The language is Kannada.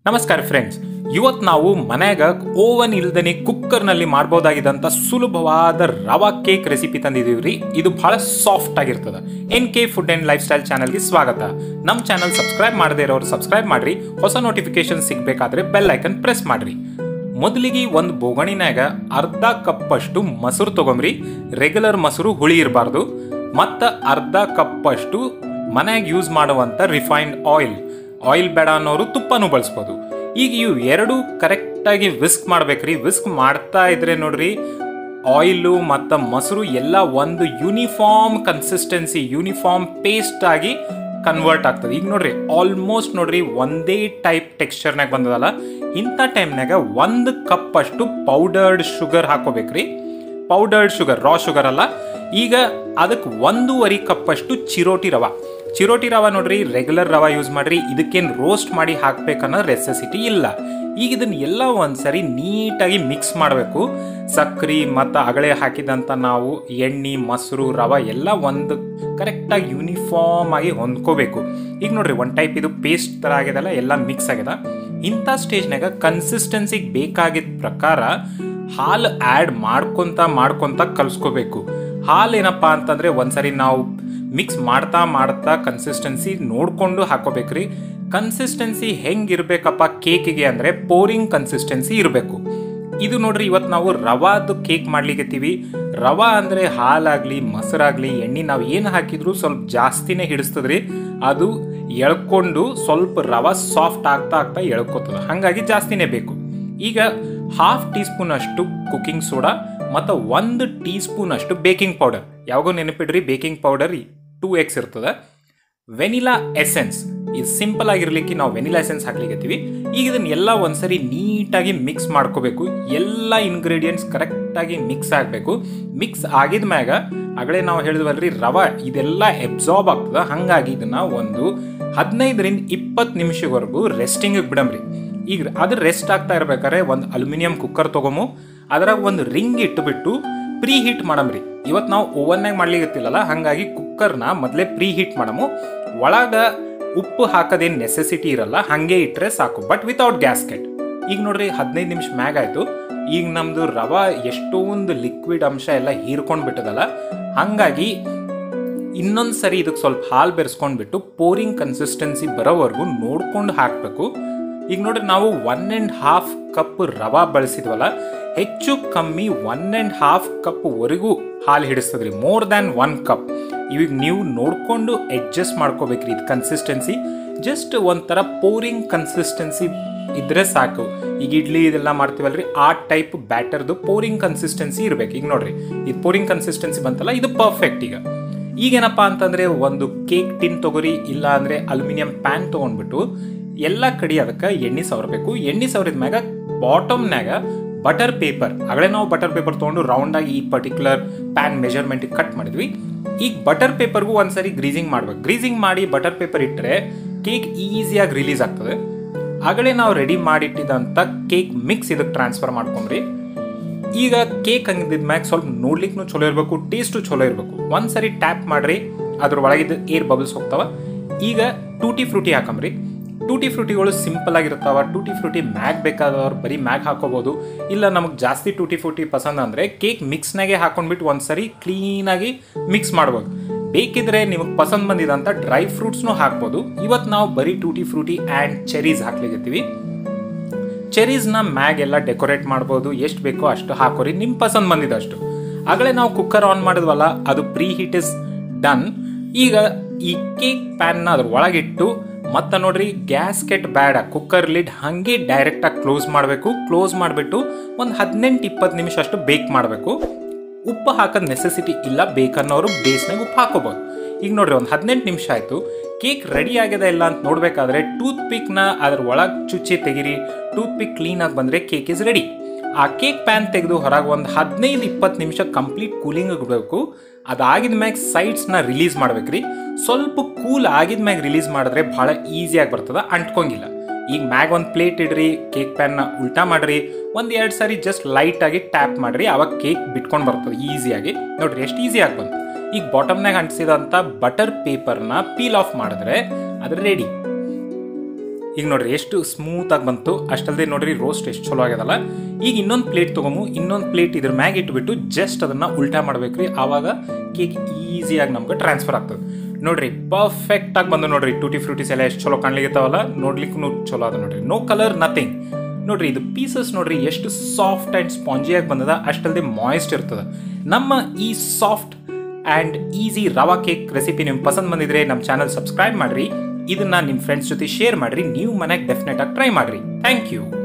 ನಮಸ್ಕಾರ ಫ್ರೆಂಡ್ಸ್ ಇವತ್ತು ನಾವು ಮನ್ಯಾಗ ಓವನ್ ಇಲ್ದನೆ ಕುಕ್ಕರ್ನಲ್ಲಿ ಮಾಡ್ಬೋದಾಗಿದ್ದಂಥ ಸುಲಭವಾದ ರವಾ ಕೇಕ್ ರೆಸಿಪಿ ತಂದಿದೀವಿ ರೀ ಇದು ಬಹಳ ಸಾಫ್ಟ್ ಆಗಿರ್ತದೆ N K food and lifestyle ಚಾನಲ್ಗೆ ಸ್ವಾಗತ ನಮ್ಮ ಚಾನಲ್ ಸಬ್ಸ್ಕ್ರೈಬ್ ಮಾಡದೇ ಇರೋರು ಸಬ್ಸ್ಕ್ರೈಬ್ ಮಾಡ್ರಿ ಹೊಸ ನೋಟಿಫಿಕೇಶನ್ ಸಿಗಬೇಕಾದ್ರೆ ಬೆಲ್ ಐಕನ್ ಪ್ರೆಸ್ ಮಾಡ್ರಿ ಮೊದಲಿಗೆ ಒಂದು ಬೋಗಣಿನಾಗ ಅರ್ಧ ಕಪ್ಪಷ್ಟು ಮೊಸರು ತಗೊಂಬ್ರಿ ರೆಗ್ಯುಲರ್ ಮೊಸರು ಹುಳಿ ಇರಬಾರ್ದು ಮತ್ತು ಅರ್ಧ ಕಪ್ಪಷ್ಟು ಮನ್ಯಾಗ ಯೂಸ್ ಮಾಡುವಂಥ ರಿಫೈನ್ಡ್ ಆಯಿಲ್ ಆಯಿಲ್ ಬೇಡ ಅನ್ನೋರು ತುಪ್ಪನೂ ಬಳಸ್ಬೋದು ಈಗ ಇವು ಎರಡು ಕರೆಕ್ಟಾಗಿ ವಿಸ್ಕ್ ಮಾಡ್ಬೇಕ್ರಿ ವಿಸ್ಕ್ ಮಾಡ್ತಾ ಇದ್ರೆ ನೋಡ್ರಿ ಆಯಿಲು ಮತ್ತು ಮೊಸರು ಎಲ್ಲ ಒಂದು ಯೂನಿಫಾರ್ಮ್ ಕನ್ಸಿಸ್ಟೆನ್ಸಿ ಯೂನಿಫಾರ್ಮ್ ಪೇಸ್ಟ್ ಆಗಿ ಕನ್ವರ್ಟ್ ಆಗ್ತದೆ ಈಗ ನೋಡ್ರಿ ಆಲ್ಮೋಸ್ಟ್ ನೋಡ್ರಿ ಒಂದೇ ಟೈಪ್ ಟೆಕ್ಸ್ಚರ್ನಾಗ ಬಂದದಲ್ಲ ಇಂಥ ಟೈಮ್ನಾಗ ಒಂದು ಕಪ್ ಅಷ್ಟು ಪೌಡರ್ಡ್ ಶುಗರ್ ಹಾಕೋಬೇಕ್ರಿ ಪೌಡರ್ಡ್ ಶುಗರ್ ರಾ ಶುಗರ್ ಅಲ್ಲ ಈಗ ಅದಕ್ಕೆ ಒಂದೂವರೆ ಕಪ್ ಅಷ್ಟು ಚಿರೋಟಿ ರವ ಚಿರೋಟಿ ರವ ನೋಡ್ರಿ ರೆಗ್ಯುಲರ್ ರವ ಯೂಸ್ ಮಾಡ್ರಿ ಇದಕ್ಕೇನು ರೋಸ್ಟ್ ಮಾಡಿ ಹಾಕ್ಬೇಕನ್ನೋ ರೆಸೆಸಿಟಿ ಇಲ್ಲ ಈಗ ಇದನ್ನ ಎಲ್ಲ ಒಂದ್ಸರಿ ನೀಟಾಗಿ ಮಿಕ್ಸ್ ಮಾಡಬೇಕು ಸಕ್ರೆ ಮತ್ತು ಅಗಳೆ ಹಾಕಿದಂಥ ನಾವು ಎಣ್ಣೆ ಮೊಸರು ರವ ಎಲ್ಲ ಒಂದು ಕರೆಕ್ಟಾಗಿ ಯೂನಿಫಾರ್ಮ್ ಆಗಿ ಹೊಂದ್ಕೋಬೇಕು ಈಗ ನೋಡ್ರಿ ಒಂದು ಟೈಪ್ ಇದು ಪೇಸ್ಟ್ ಥರ ಆಗ್ಯದಲ್ಲ ಎಲ್ಲ ಮಿಕ್ಸ್ ಆಗ್ಯದ ಇಂಥ ಸ್ಟೇಜ್ನಾಗ ಕನ್ಸಿಸ್ಟೆನ್ಸಿಗೆ ಬೇಕಾಗಿದ್ದ ಪ್ರಕಾರ ಹಾಲು ಆ್ಯಡ್ ಮಾಡ್ಕೊತ ಮಾಡ್ಕೊತ ಕಲ್ಸ್ಕೋಬೇಕು ಹಾಲು ಏನಪ್ಪ ಅಂತಂದ್ರೆ ಒಂದ್ಸರಿ ನಾವು ಮಿಕ್ಸ್ ಮಾಡ್ತಾ ಮಾಡ್ತಾ ಕನ್ಸಿಸ್ಟೆನ್ಸಿ ನೋಡ್ಕೊಂಡು ಹಾಕೋಬೇಕ್ರಿ ಕನ್ಸಿಸ್ಟೆನ್ಸಿ ಹೆಂಗಿರ್ಬೇಕಪ್ಪ ಕೇಕಿಗೆ ಅಂದ್ರೆ ಪೋರಿಂಗ್ ಕನ್ಸಿಸ್ಟೆನ್ಸಿ ಇರಬೇಕು ಇದು ನೋಡ್ರಿ ಇವತ್ತು ನಾವು ರವಾದು ಕೇಕ್ ಮಾಡ್ಲಿಕ್ಕತ್ತೀವಿ ರವಾ ಅಂದ್ರೆ ಹಾಲಾಗ್ಲಿ ಮೊಸರಾಗ್ಲಿ ಎಣ್ಣೆ ನಾವು ಏನು ಹಾಕಿದ್ರು ಸ್ವಲ್ಪ ಜಾಸ್ತಿನೇ ಹಿಡಿಸ್ತದ್ರಿ ಅದು ಎಳ್ಕೊಂಡು ಸ್ವಲ್ಪ ರವಾ ಸಾಫ್ಟ್ ಆಗ್ತಾ ಆಗ್ತಾ ಎಳ್ಕೊತದ ಹಾಗಾಗಿ ಜಾಸ್ತಿನೇ ಬೇಕು ಈಗ ಹಾಫ್ ಟೀ ಸ್ಪೂನ್ ಅಷ್ಟು ಕುಕಿಂಗ್ ಸೋಡಾ ಮತ್ತು ಒಂದು ಟೀ ಸ್ಪೂನ್ ಅಷ್ಟು ಬೇಕಿಂಗ್ ಪೌಡರ್ ಯಾವಾಗೋ ನೆನಪಿಡ್ರಿ ಬೇಕಿಂಗ್ ಪೌಡರ್ ಟೂ ಎಕ್ಸ್ ಇರ್ತದೆ ವೆನಿಲಾ ಎಸೆನ್ಸ್ ಇದು ಸಿಂಪಲ್ ಆಗಿರ್ಲಿಕ್ಕೆ ನಾವು ವೆನಿಲಾ ಎಸೆನ್ಸ್ ಹಾಕ್ಲಿಕ್ಕತ್ತೀವಿ ಈಗ ಇದನ್ನ ಎಲ್ಲ ಒಂದ್ಸರಿ ನೀಟಾಗಿ ಮಿಕ್ಸ್ ಮಾಡ್ಕೋಬೇಕು ಎಲ್ಲ ಇಂಗ್ರೀಡಿಯೆಂಟ್ಸ್ ಕರೆಕ್ಟಾಗಿ ಮಿಕ್ಸ್ ಆಗಬೇಕು ಮಿಕ್ಸ್ ಆಗಿದ ಮ್ಯಾಗ ಆಗಲೇ ನಾವು ಹೇಳಿದ್ವಲ್ರಿ ರವ ಇದೆಲ್ಲ ಎಬ್ಸಾರ್ಬ್ ಆಗ್ತದ ಹಾಗಾಗಿ ಇದನ್ನ ಒಂದು ಹದಿನೈದರಿಂದ ಇಪ್ಪತ್ತು ನಿಮಿಷವರೆಗೂ ರೆಸ್ಟಿಂಗಿಗೆ ಬಿಡಮ್ರಿ ಈಗ ಅದು ರೆಸ್ಟ್ ಆಗ್ತಾ ಇರ್ಬೇಕಾದ್ರೆ ಒಂದು ಅಲ್ಯೂಮಿನಿಯಂ ಕುಕ್ಕರ್ ತೊಗೊಂಬು ಅದ್ರಾಗ ಒಂದು ರಿಂಗ್ ಇಟ್ಟುಬಿಟ್ಟು ಪ್ರೀ ಹೀಟ್ ಮಾಡಮ್ರಿ ಇವತ್ತು ನಾವು ಓವನ್ನಾಗ ಮಾಡ್ಲಿಕ್ಕತ್ತಿಲ್ಲಲ್ಲ ಹಾಗಾಗಿ ಕುಕ್ಕರ್ನ ಮೊದಲೇ ಪ್ರೀ ಹೀಟ್ ಮಾಡಮು ಒಳಗ ಉಪ್ಪು ಹಾಕೋದೇನು ನೆಸೆಸಿಟಿ ಇರಲ್ಲ ಹಾಗೆ ಇಟ್ಟರೆ ಸಾಕು ಬಟ್ ವಿತೌಟ್ ಗ್ಯಾಸ್ಕೆಟ್ ಈಗ ನೋಡ್ರಿ ಹದಿನೈದು ನಿಮಿಷ ಮ್ಯಾಗ್ ಆಯಿತು ಈಗ ನಮ್ಮದು ರವ ಎಷ್ಟೊಂದು ಲಿಕ್ವಿಡ್ ಅಂಶ ಎಲ್ಲ ಹೀರ್ಕೊಂಡು ಬಿಟ್ಟದಲ್ಲ ಹಾಗಾಗಿ ಇನ್ನೊಂದು ಸರಿ ಇದಕ್ಕೆ ಸ್ವಲ್ಪ ಹಾಲು ಬೆರೆಸ್ಕೊಂಡ್ಬಿಟ್ಟು ಪೋರಿಂಗ್ ಕನ್ಸಿಸ್ಟೆನ್ಸಿ ಬರೋವರೆಗೂ ನೋಡ್ಕೊಂಡು ಹಾಕಬೇಕು ಈಗ ನೋಡ್ರಿ ನಾವು one and half cup rava ಬಳಸಿದ್ವಲ್ಲ ಹೆಚ್ಚು ಕಮ್ಮಿ ಒನ್ ಆ್ಯಂಡ್ ಹಾಫ್ ಕಪ್ವರೆಗೂ ಹಾಲು ಹಿಡಿಸ್ತದ್ರಿ ಮೋರ್ ದ್ಯಾನ್ ಒನ್ ಕಪ್ ಇವಾಗ ನೀವು ನೋಡಿಕೊಂಡು ಅಡ್ಜಸ್ಟ್ ಮಾಡ್ಕೋಬೇಕ್ರಿ ಇದು ಕನ್ಸಿಸ್ಟೆನ್ಸಿ ಜಸ್ಟ್ ಒಂಥರ ಪೋರಿಂಗ್ ಕನ್ಸಿಸ್ಟೆನ್ಸಿ ಇದ್ರೆ ಸಾಕು ಈಗ ಇಡ್ಲಿ ಇದೆಲ್ಲ ಮಾಡ್ತೀವಲ್ರಿ ಆ ಟೈಪ್ ಬ್ಯಾಟರ್ದು ಪೋರಿಂಗ್ ಕನ್ಸಿಸ್ಟೆನ್ಸಿ ಇರ್ಬೇಕು ಈಗ ನೋಡ್ರಿ ಇದು ಪೋರಿಂಗ್ ಕನ್ಸಿಸ್ಟೆನ್ಸಿ ಬಂತಲ್ಲ ಇದು ಪರ್ಫೆಕ್ಟ್ ಈಗ ಈಗೇನಪ್ಪ ಅಂತಂದ್ರೆ ಒಂದು ಕೇಕ್ ಟಿನ್ ತಗೋರಿ ಇಲ್ಲ ಅಂದ್ರೆ ಅಲ್ಯೂಮಿನಿಯಂ ಪ್ಯಾನ್ ತೊಗೊಂಡ್ಬಿಟ್ಟು ಎಲ್ಲ ಕಡೆ ಅದಕ್ಕೆ ಎಣ್ಣೆ ಸವರಬೇಕು ಎಣ್ಣೆ ಸವರಿದ ಮ್ಯಾಗ ಬಾಟಮ್ನಾಗ ಬಟರ್ ಪೇಪರ್ ಆಗಲೇ ನಾವು ಬಟರ್ ಪೇಪರ್ ತೊಗೊಂಡು ರೌಂಡಾಗಿ ಈ ಪರ್ಟಿಕ್ಯುಲರ್ ಪ್ಯಾನ್ ಮೆಜರ್ಮೆಂಟಿಗೆ ಕಟ್ ಮಾಡಿದ್ವಿ ಈಗ ಬಟರ್ ಪೇಪರ್ಗೂ ಒಂದ್ಸರಿ ಗ್ರೀಸಿಂಗ್ ಮಾಡ್ಬೇಕು ಗ್ರೀಸಿಂಗ್ ಮಾಡಿ ಬಟರ್ ಪೇಪರ್ ಇಟ್ಟರೆ ಕೇಕ್ ಈಸಿಯಾಗಿ ರಿಲೀಸ್ ಆಗ್ತದೆ ಆಗಲೇ ನಾವು ರೆಡಿ ಮಾಡಿಟ್ಟಿದ್ದಂಥ ಕೇಕ್ ಮಿಕ್ಸ್ ಇದಕ್ಕೆ ಟ್ರಾನ್ಸ್ಫರ್ ಮಾಡ್ಕೊಂಡ್ರಿ ಈಗ ಕೇಕ್ ಹಂಗಿದ್ಮ್ಯಾಗ ಸ್ವಲ್ಪ ನೋಡ್ಲಿಕ್ಕೂ ಚಲೋ ಇರಬೇಕು ಟೇಸ್ಟು ಚಲೋ ಇರಬೇಕು ಒಂದ್ಸರಿ ಟ್ಯಾಪ್ ಮಾಡ್ರಿ ಅದ್ರ ಒಳಗಿದ್ದ ಏರ್ ಬಬಲ್ಸ್ ಹೋಗ್ತಾವ ಈಗ ಟೂಟಿ ಫ್ರೂಟಿ ಹಾಕಂಬ್ರಿ ಟೂಟಿ ಫ್ರೂಟಿಗಳು ಸಿಂಪಲ್ ಆಗಿರ್ತಾವ ಟೂಟಿ ಫ್ರೂಟಿ ಮ್ಯಾಗ್ ಬೇಕಾದವ್ರು ಬರೀ ಮ್ಯಾಗ್ ಹಾಕೋಬೋದು ಇಲ್ಲ ನಮಗೆ ಜಾಸ್ತಿ ಟೂಟಿ ಫ್ರೂಟಿ ಪಸಂದ್ ಅಂದರೆ ಕೇಕ್ ಮಿಕ್ಸ್ನಾಗೆ ಹಾಕೊಂಡ್ಬಿಟ್ಟು ಒಂದ್ಸರಿ ಕ್ಲೀನಾಗಿ ಮಿಕ್ಸ್ ಮಾಡ್ಬೋದು ಬೇಕಿದ್ರೆ ನಿಮಗೆ ಪಸಂದ್ ಬಂದಿದಂಥ ಡ್ರೈ ಫ್ರೂಟ್ಸ್ನು ಹಾಕ್ಬೋದು ಇವತ್ತು ನಾವು ಬರೀ ಟೂಟಿ ಫ್ರೂಟಿ ಆ್ಯಂಡ್ ಚೆರೀಸ್ ಹಾಕ್ಲಿಕ್ಕತ್ತೀವಿ ಚೆರೀಸ್ನ ಮ್ಯಾಗ್ ಎಲ್ಲ ಡೆಕೋರೇಟ್ ಮಾಡ್ಬೋದು ಎಷ್ಟು ಬೇಕೋ ಅಷ್ಟು ಹಾಕೋರಿ ನಿಮ್ಮ ಪಸಂದ್ ಬಂದಿದ್ದಷ್ಟು ಆಗಲೇ ನಾವು ಕುಕ್ಕರ್ ಆನ್ ಮಾಡಿದ್ವಲ್ಲ ಅದು ಪ್ರೀ ಹೀಟ್ ಇಸ್ ಡನ್ ಈಗ ಈ ಕೇಕ್ ಪ್ಯಾನ್ನ ಅದ್ರ ಒಳಗಿಟ್ಟು ಮತ್ತೆ ನೋಡ್ರಿ ಗ್ಯಾಸ್ಕೆಟ್ ಬೇಡ ಕುಕ್ಕರ್ ಲಿಡ್ ಹಾಗೆ ಡೈರೆಕ್ಟಾಗಿ ಕ್ಲೋಸ್ ಮಾಡಬೇಕು ಕ್ಲೋಸ್ ಮಾಡಿಬಿಟ್ಟು ಒಂದು ಹದಿನೆಂಟು ಇಪ್ಪತ್ತು ನಿಮಿಷ ಅಷ್ಟು ಬೇಕ್ ಮಾಡಬೇಕು ಉಪ್ಪು ಹಾಕೋದು ನೆಸೆಸಿಟಿ ಇಲ್ಲ ಬೇಕನ್ನೋರು ಬೇಸ್ನಾಗ ಉಪ್ಪು ಹಾಕೋಬೋದು ಈಗ ನೋಡ್ರಿ ಒಂದು ಹದಿನೆಂಟು ನಿಮಿಷ ಆಯಿತು ಕೇಕ್ ರೆಡಿ ಆಗಿದೆ ಇಲ್ಲ ಅಂತ ನೋಡಬೇಕಾದ್ರೆ ಟೂತ್ ಪಿಕ್ನ ಅದ್ರ ಒಳಗೆ ಚುಚ್ಚಿ ತೆಗಿರಿ ಟೂತ್ ಪಿಕ್ ಕ್ಲೀನಾಗಿ ಬಂದರೆ ಕೇಕ್ ಇಸ್ ರೆಡಿ ಆ ಕೇಕ್ ಪ್ಯಾನ್ ತೆಗೆದು ಹೊರಗೆ ಒಂದು ಹದಿನೈದು ಇಪ್ಪತ್ತು ನಿಮಿಷ ಕಂಪ್ಲೀಟ್ ಕೂಲಿಂಗ್ ಇಡಬೇಕು ಅದಾಗಿದ ಮ್ಯಾಗ ಸೈಡ್ಸ್ನ ರಿಲೀಸ್ ಮಾಡ್ಬೇಕ್ರಿ ಸ್ವಲ್ಪ ಕೂಲ್ ಆಗಿದ ಮ್ಯಾಗ ರಿಲೀಸ್ ಮಾಡಿದ್ರೆ ಭಾಳ ಈಸಿಯಾಗಿ ಬರ್ತದೆ ಅಂಟ್ಕೊಂಗಿಲ್ಲ ಈಗ ಮ್ಯಾಗ ಒಂದು ಪ್ಲೇಟ್ ಇಡ್ರಿ ಕೇಕ್ ಪ್ಯಾನ್ನ ಉಲ್ಟಾ ಮಾಡ್ರಿ ಒಂದು ಎರಡು ಸಾರಿ ಜಸ್ಟ್ ಲೈಟಾಗಿ ಟ್ಯಾಪ್ ಮಾಡ್ರಿ ಅವಾಗ ಕೇಕ್ ಬಿಟ್ಕೊಂಡು ಬರ್ತದೆ ಈಸಿಯಾಗಿ ನೋಡ್ರಿ ಎಷ್ಟು ಈಸಿಯಾಗಿ ಬಂತು ಈಗ ಬಾಟಮ್ನಾಗ ಅಂಟಿಸಿದಂಥ ಬಟರ್ ಪೇಪರ್ನ ಪೀಲ್ ಆಫ್ ಮಾಡಿದ್ರೆ ಅದು ರೆಡಿ ಈಗ ನೋಡ್ರಿ ಎಷ್ಟು ಸ್ಮೂತ್ ಆಗಿ ಬಂತು ಅಷ್ಟಲ್ಲದೆ ನೋಡ್ರಿ ರೋಸ್ಟ್ ಎಷ್ಟು ಚಲೋ ಆಗ್ಯದಲ್ಲ ಈಗ ಇನ್ನೊಂದು ಪ್ಲೇಟ್ ತೊಗೊಂಬು ಇನ್ನೊಂದು ಪ್ಲೇಟ್ ಇದ್ರ ಮ್ಯಾಗ ಇಟ್ಬಿಟ್ಟು ಜಸ್ಟ್ ಅದನ್ನ ಉಲ್ಟಾ ಮಾಡ್ಬೇಕ್ರಿ ಆವಾಗ ಕೇಕ್ ಈಸಿಯಾಗಿ ನಮ್ಗೆ ಟ್ರಾನ್ಸ್ಫರ್ ಆಗ್ತದೆ ನೋಡ್ರಿ ಪರ್ಫೆಕ್ಟ್ ಆಗಿ ಬಂದು ನೋಡ್ರಿ ಟೂಟಿ ಫ್ರೂಟೀಸ್ ಎಲ್ಲ ಎಷ್ಟು ಚಲೋ ಕಾಣ್ಲಿಕ್ಕಿರ್ತಾವಲ್ಲ ನೋಡ್ಲಿಕ್ಕೂ ಚಲೋ ಅದ ನೋಡ್ರಿ ನೋ ಕಲರ್ ನಥಿಂಗ್ ನೋಡ್ರಿ ಇದು ಪೀಸಸ್ ನೋಡ್ರಿ ಎಷ್ಟು ಸಾಫ್ಟ್ ಆ್ಯಂಡ್ ಸ್ಪಾಂಜಿಯಾಗಿ ಬಂದದ ಅಷ್ಟಲ್ಲದೆ ಮಾಯಿಸ್ಟ್ ಇರ್ತದೆ ನಮ್ಮ ಈ soft and easy rava cake recipe ನಿಮ್ಗೆ ಪಸಂದ್ ಬಂದಿದ್ರೆ ನಮ್ಮ ಚಾನಲ್ ಸಬ್ಸ್ಕ್ರೈಬ್ ಮಾಡ್ರಿ ಇದನ್ನ ನಿಮ್ಮ ಫ್ರೆಂಡ್ಸ್ ಜೊತೆ ಶೇರ್ ಮಾಡ್ರಿ ನೀವು ಮನೆಗೆ ಡೆಫಿನೆಟ್ ಆಗಿ ಟ್ರೈ ಮಾಡ್ರಿ ಥ್ಯಾಂಕ್ ಯು